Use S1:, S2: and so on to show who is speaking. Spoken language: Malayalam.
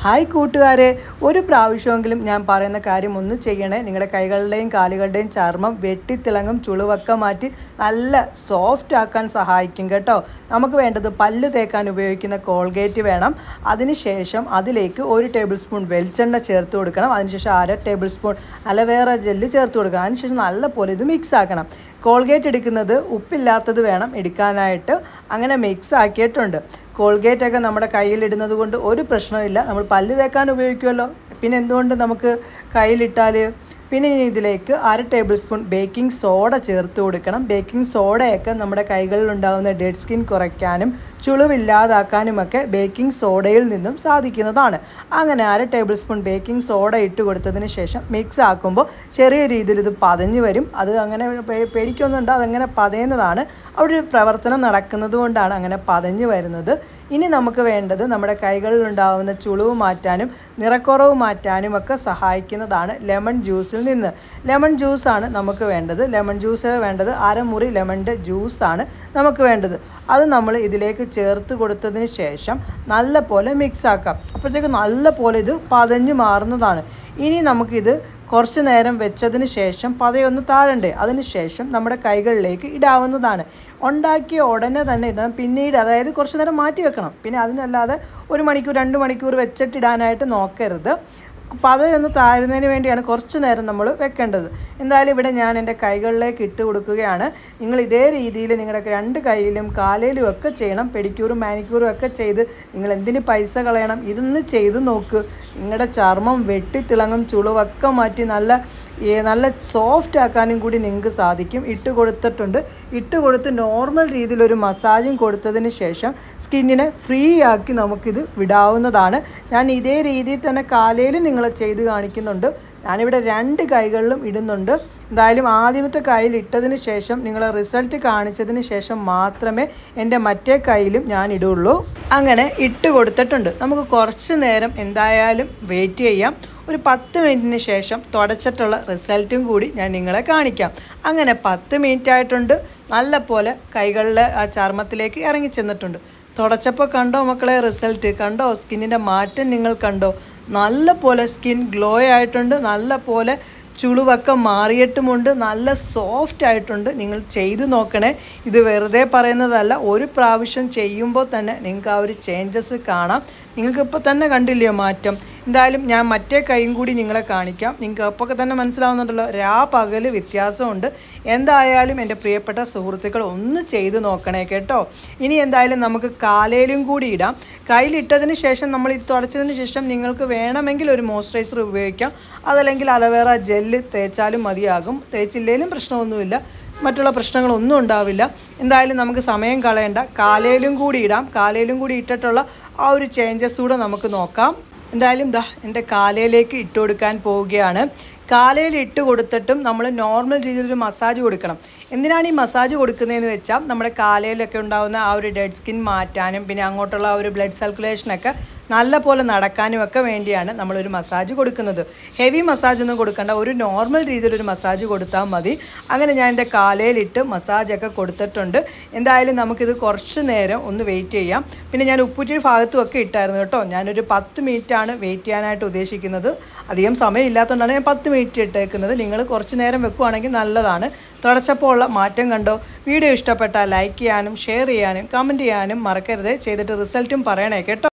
S1: ഹായ് കൂട്ടുകാരെ ഒരു പ്രാവശ്യമെങ്കിലും ഞാൻ പറയുന്ന കാര്യം ഒന്ന് ചെയ്യണേ നിങ്ങളുടെ കൈകളുടെയും കാലുകളുടെയും ചർമ്മം വെട്ടിത്തിളങ്ങും ചുളിവൊക്കെ മാറ്റി നല്ല സോഫ്റ്റ് ആക്കാൻ സഹായിക്കും കേട്ടോ നമുക്ക് വേണ്ടത് പല്ല് തേക്കാൻ ഉപയോഗിക്കുന്ന കോൾഗേറ്റ് വേണം അതിനുശേഷം അതിലേക്ക് ഒരു ടേബിൾ സ്പൂൺ വെളിച്ചെണ്ണ ചേർത്ത് കൊടുക്കണം അതിനുശേഷം അര ടേബിൾ സ്പൂൺ അലവേറ ജെല്ല് ചേർത്ത് കൊടുക്കണം അതിനുശേഷം നല്ലപോലെ ഇത് മിക്സ് ആക്കണം കോൾഗേറ്റ് എടുക്കുന്നത് ഉപ്പില്ലാത്തത് വേണം എടുക്കാനായിട്ട് അങ്ങനെ മിക്സ് ആക്കിയിട്ടുണ്ട് കോൾഗേറ്റ് ഒക്കെ നമ്മുടെ കയ്യിലിടുന്നത് കൊണ്ട് ഒരു പ്രശ്നമില്ല നമ്മൾ പല്ല് തേക്കാൻ ഉപയോഗിക്കുമല്ലോ പിന്നെ എന്തുകൊണ്ട് നമുക്ക് കയ്യിലിട്ടാൽ പിന്നെ ഇനി ഇതിലേക്ക് അര ടേബിൾ സ്പൂൺ ബേക്കിംഗ് സോഡ ചേർത്ത് കൊടുക്കണം ബേക്കിംഗ് സോഡയൊക്കെ നമ്മുടെ കൈകളിൽ ഉണ്ടാകുന്ന ഡെഡ് സ്കിൻ കുറയ്ക്കാനും ചുളിവില്ലാതാക്കാനുമൊക്കെ ബേക്കിംഗ് സോഡയിൽ നിന്നും സാധിക്കുന്നതാണ് അങ്ങനെ അര ടേബിൾ സ്പൂൺ ബേക്കിംഗ് സോഡ ഇട്ട് കൊടുത്തതിന് ശേഷം മിക്സ് ആക്കുമ്പോൾ ചെറിയ രീതിയിൽ ഇത് പതഞ്ഞു വരും അത് അങ്ങനെ പേ- പേടിക്കൊന്നുണ്ട് അതങ്ങനെ പതയുന്നതാണ് അവിടെ ഒരു പ്രവർത്തനം നടക്കുന്നത് കൊണ്ടാണ് അങ്ങനെ പതഞ്ഞു വരുന്നത് ഇനി നമുക്ക് വേണ്ടത് നമ്മുടെ കൈകളിൽ ഉണ്ടാകുന്ന ചുളിവ് മാറ്റാനും നിറക്കുറവ് മാറ്റാനും ഒക്കെ സഹായിക്കുന്നതാണ് ലെമൺ ജ്യൂസിൽ നിന്ന് ലെമൺ ജ്യൂസാണ് നമുക്ക് വേണ്ടത് ലെമൺ ജ്യൂസ് വേണ്ടത് അരമുറി ലെമണിൻ്റെ ജ്യൂസാണ് നമുക്ക് വേണ്ടത് അത് നമ്മൾ ഇതിലേക്ക് ചേർത്ത് കൊടുത്തതിന് ശേഷം നല്ല പോലെ മിക്സ് ആക്കാം അപ്പോഴത്തേക്ക് നല്ല പോലെ ഇത് പതഞ്ഞ് മാറുന്നതാണ് ഇനി നമുക്കിത് കുറച്ച് നേരം വെച്ചതിന് ശേഷം പതയൊന്ന് താഴണ്ടേ അതിന് ശേഷം നമ്മുടെ കൈകളിലേക്ക് ഇടാവുന്നതാണ് ഉണ്ടാക്കിയ ഉടനെ തന്നെ ഇടണം പിന്നീട് അതായത് കുറച്ച് നേരം മാറ്റി വെക്കണം പിന്നെ അതിനല്ലാതെ ഒരു മണിക്കൂർ രണ്ട് മണിക്കൂർ വെച്ചിട്ടിടാനായിട്ട് നോക്കരുത് പതയൊന്ന് താഴുന്നതിന് വേണ്ടിയാണ് കുറച്ച് നേരം നമ്മൾ വെക്കേണ്ടത് എന്തായാലും ഇവിടെ ഞാൻ എൻ്റെ കൈകളിലേക്ക് ഇട്ട് കൊടുക്കുകയാണ് നിങ്ങൾ ഇതേ രീതിയിൽ നിങ്ങളുടെ രണ്ട് കൈയിലും കാലയിലും ഒക്കെ ചെയ്യണം പെഡിക്യൂറും മാനിക്യൂറും ഒക്കെ ചെയ്ത് നിങ്ങൾ എന്തിന് പൈസ കളയണം ഇതൊന്ന് ചെയ്ത് നോക്ക് നിങ്ങളുടെ ചർമ്മം വെട്ടിത്തിളങ്ങും ചുളിവൊക്കെ മാറ്റി നല്ല ഏ, നല്ല സോഫ്റ്റ് ആക്കാനും കൂടി നിങ്ങൾക്ക് സാധിക്കും ഇട്ട് കൊടുത്തിട്ടുണ്ട് ഇട്ട് കൊടുത്ത് നോർമൽ രീതിയിൽ ഒരു മസാജും കൊടുത്തതിന് ശേഷം സ്കിന്നിനെ ഫ്രീ ആക്കി നമുക്കിത് വിടാവുന്നതാണ് ഞാൻ ഇതേ രീതിയിൽ തന്നെ കാലയിലും നിങ്ങൾ ചെയ്ത് കാണിക്കുന്നുണ്ട് ഞാനിവിടെ രണ്ട് കൈകളിലും ഇടുന്നുണ്ട് എന്തായാലും ആദ്യമത്തെ കയ്യിൽ ഇട്ടതിന് ശേഷം നിങ്ങൾ റിസൾട്ട് കാണിച്ചതിന് ശേഷം മാത്രമേ എൻ്റെ മറ്റേ കയ്യിലും ഞാൻ ഇടുള്ളൂ അങ്ങനെ ഇട്ട് കൊടുത്തിട്ടുണ്ട് നമുക്ക് കുറച്ച് നേരം എന്തായാലും വെയിറ്റ് ചെയ്യാം ഒരു പത്ത് മിനിറ്റിന് ശേഷം തുടച്ചിട്ടുള്ള റിസൾട്ടും കൂടി ഞാൻ നിങ്ങളെ കാണിക്കാം അങ്ങനെ പത്ത് മിനിറ്റ് ആയിട്ടുണ്ട് നല്ല പോലെ കൈകളിലെ ആ ചർമ്മത്തിലേക്ക് ഇറങ്ങി ചെന്നിട്ടുണ്ട് തുടച്ചപ്പോൾ കണ്ടോ മക്കളെ റിസൾട്ട് കണ്ടോ സ്കിന്നിൻ്റെ മാറ്റം നിങ്ങൾ കണ്ടോ നല്ല പോലെ സ്കിൻ ഗ്ലോ ആയിട്ടുണ്ട് നല്ല പോലെ ചുളിവൊക്കെ മാറിയിട്ടുമുണ്ട് നല്ല സോഫ്റ്റ് ആയിട്ടുണ്ട് നിങ്ങൾ ചെയ്തു നോക്കണേ ഇത് വെറുതെ പറയുന്നതല്ല ഒരു പ്രാവശ്യം ചെയ്യുമ്പോൾ തന്നെ നിങ്ങൾക്ക് ആ ഒരു ചേഞ്ചസ് കാണാം നിങ്ങൾക്ക് ഇപ്പോൾ തന്നെ കണ്ടില്ലയോ മാറ്റം എന്തായാലും ഞാൻ മറ്റേ കൈയും കൂടി നിങ്ങളെ കാണിക്കാം നിങ്ങൾക്ക് അപ്പോൾ തന്നെ മനസ്സിലാവുന്നുണ്ടല്ലോ രാ പകല് വ്യത്യാസമുണ്ട് എന്തായാലും എൻ്റെ പ്രിയപ്പെട്ട സുഹൃത്തുക്കൾ ഒന്ന് ചെയ്ത് നോക്കണേ കേട്ടോ ഇനി എന്തായാലും നമുക്ക് കാലയിലും കൂടി ഇടാം കയ്യിലിട്ടതിന് ശേഷം നമ്മൾ ഇത് തുടച്ചതിന് ശേഷം നിങ്ങൾക്ക് വേണമെങ്കിൽ ഒരു മോയ്സ്ചറൈസർ ഉപയോഗിക്കാം അതല്ലെങ്കിൽ അലവേറ ജെല്ല് തേച്ചാലും മതിയാകും തേച്ചില്ലേലും പ്രശ്നമൊന്നുമില്ല മറ്റുള്ള പ്രശ്നങ്ങളൊന്നും ഉണ്ടാവില്ല എന്തായാലും നമുക്ക് സമയം കളയണ്ട കാലയിലും കൂടി ഇടാം കാലയിലും കൂടി ഇട്ടിട്ടുള്ള ആ ഒരു ചേഞ്ചസ് കൂടെ നമുക്ക് നോക്കാം എന്തായാലും ദാ എൻ്റെ കാലയിലേക്ക് ഇട്ട് കൊടുക്കാൻ പോവുകയാണ് കാലയിൽ ഇട്ട് കൊടുത്തിട്ടും നമ്മൾ നോർമൽ രീതിയിലൊരു മസാജ് കൊടുക്കണം എന്തിനാണ് ഈ മസാജ് കൊടുക്കുന്നതെന്ന് വെച്ചാൽ നമ്മുടെ കാലയിലൊക്കെ ഉണ്ടാകുന്ന ആ ഒരു ഡെഡ് സ്കിൻ മാറ്റാനും പിന്നെ അങ്ങോട്ടുള്ള ആ ഒരു ബ്ലഡ് സർക്കുലേഷനൊക്കെ നല്ല പോലെ നടക്കാനും ഒക്കെ വേണ്ടിയാണ് നമ്മളൊരു മസാജ് കൊടുക്കുന്നത് ഹെവി മസാജ് ഒന്നും കൊടുക്കേണ്ട ഒരു നോർമൽ രീതിയിലൊരു മസാജ് കൊടുത്താൽ മതി അങ്ങനെ ഞാൻ എൻ്റെ കാലയിലിട്ട് മസാജൊക്കെ കൊടുത്തിട്ടുണ്ട് എന്തായാലും നമുക്കിത് കുറച്ച് നേരം ഒന്ന് വെയിറ്റ് ചെയ്യാം പിന്നെ ഞാൻ ഉപ്പുറ്റി ഭാഗത്തും ഒക്കെ ഇട്ടായിരുന്നു കേട്ടോ ഞാനൊരു പത്ത് മിനിറ്റാണ് വെയിറ്റ് ചെയ്യാനായിട്ട് ഉദ്ദേശിക്കുന്നത് അധികം സമയം ഇല്ലാത്തതുകൊണ്ടാണ് ഞാൻ പത്ത് മിനിറ്റ് ഇട്ടേക്കുന്നത് നിങ്ങൾ കുറച്ച് നേരം വെക്കുവാണെങ്കിൽ നല്ലതാണ് തുടച്ചപ്പോൾ ഉള്ള മാറ്റം കണ്ടോ വീഡിയോ ഇഷ്ടപ്പെട്ടാൽ ലൈക്ക് ചെയ്യാനും ഷെയർ ചെയ്യാനും കമൻറ്റ് ചെയ്യാനും മറക്കരുത് ചെയ്തിട്ട് റിസൾട്ടും പറയണേ കേട്ടോ